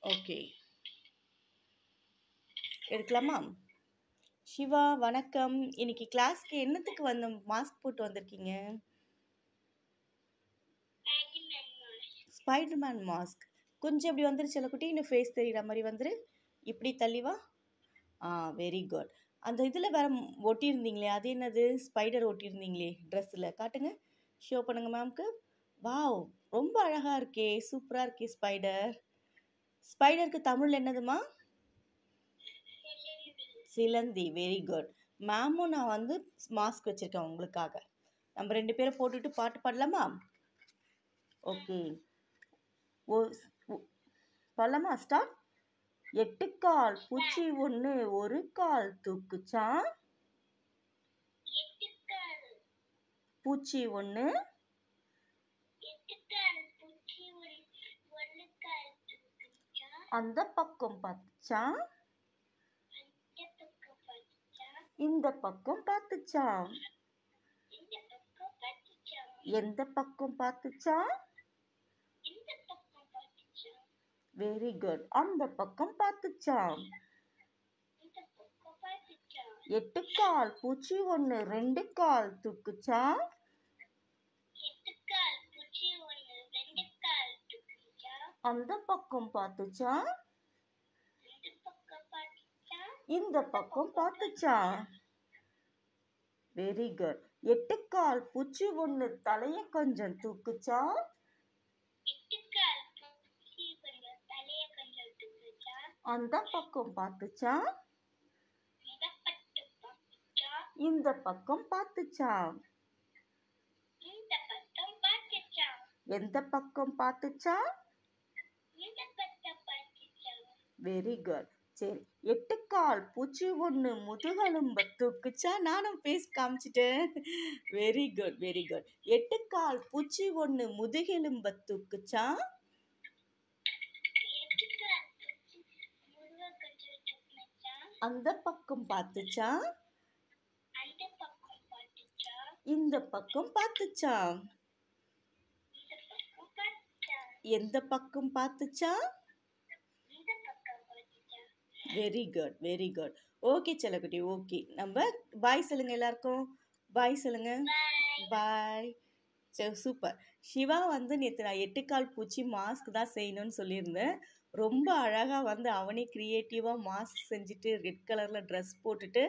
okay எடுக்கலாமா சிவா வணக்கம் இன்னைக்கு கிளாஸ்க்கு என்னத்துக்கு வந்து மாஸ்க் போட்டு வந்திருக்கீங்க ஸ்பைடர்மேன் மாஸ்க் கொஞ்சம் இப்படி வந்துரு செல்லக்குட்டி இன்னும் ஃபேஸ் தெரியுற மாதிரி வந்துரு இப்படி தள்ளி வா ஆ வெரி குட் அந்த இதில் வேற ம் ஒட்டியிருந்தீங்களே அது என்னது ஸ்பைடர் ஒட்டியிருந்தீங்களே ட்ரெஸ்ஸில் காட்டுங்க ஷோ பண்ணுங்க மேம்க்கு வாவ் ரொம்ப அழகாக இருக்கே சூப்பராக இருக்கே ஸ்பைடர் ஸ்பைடருக்கு தமிழ் என்னதுமா சிலந்தி வெரி குட் மேமும் நான் வந்து மாஸ்க் வச்சுருக்கேன் உங்களுக்காக நம்ம ரெண்டு பேரும் போட்டுட்டு பாட்டு பாடலாமா ஓகே ஓ ஓ- பாடலாமா ஸ்டார்ட் எட்டு கால் பூச்சி ஒன்று ஒரு கால் தூக்குச்சான் பூச்சி ஒன்று அந்த பக்கம் பார்த்துச்சான் இந்த பக்கம் பார்த்துச்சான் எந்த பக்கம் பார்த்துச்சான் வெரி குட் அந்த பக்கம் பார்த்துச்சான் எட்டு கால் பூச்சி ஒன்று ரெண்டு கால் தூக்குச்சான் அந்த பக்கம் பார்த்துச்சான் இந்த பக்கம் பார்த்துச்சான் வெரி குட் எட்டு கால் பூச்சி ஒன்று தலைய கொஞ்சம் தூக்குச்சான் அந்த பக்கம் பார்த்துச்சான் இந்த பக்கம் பார்த்துச்சான் எந்த பக்கம் பார்த்துச்சான் வெரி குட் சரி எட்டு கால் பூச்சி ஒன்று முதுகெலும்ப தூக்குச்சா நானும் பேஸ் காமிச்சிட்டேன் வெரி குட் வெரி குட் எட்டு கால் பூச்சி ஒன்று முதுகெலும்ப தூக்குச்சா அந்த பக்கம் பார்த்துச்சா இந்த பக்கம் பார்த்துச்சா எந்த பக்கம் பார்த்துச்சா very good very good okay செல்லக்குட்டி ஓகே நம்ம பாய் சொல்லுங்க எல்லாருக்கும் பாய் சொல்லுங்க பாய் சரி சூப்பர் சிவா வந்து நேற்று நான் எட்டுக்கால் பூச்சி மாஸ்க் தான் செய்யணும்னு சொல்லியிருந்தேன் ரொம்ப அழகாக வந்து அவனே க்ரியேட்டிவாக மாஸ்க் செஞ்சுட்டு ரெட் கலரில் ட்ரெஸ் போட்டுட்டு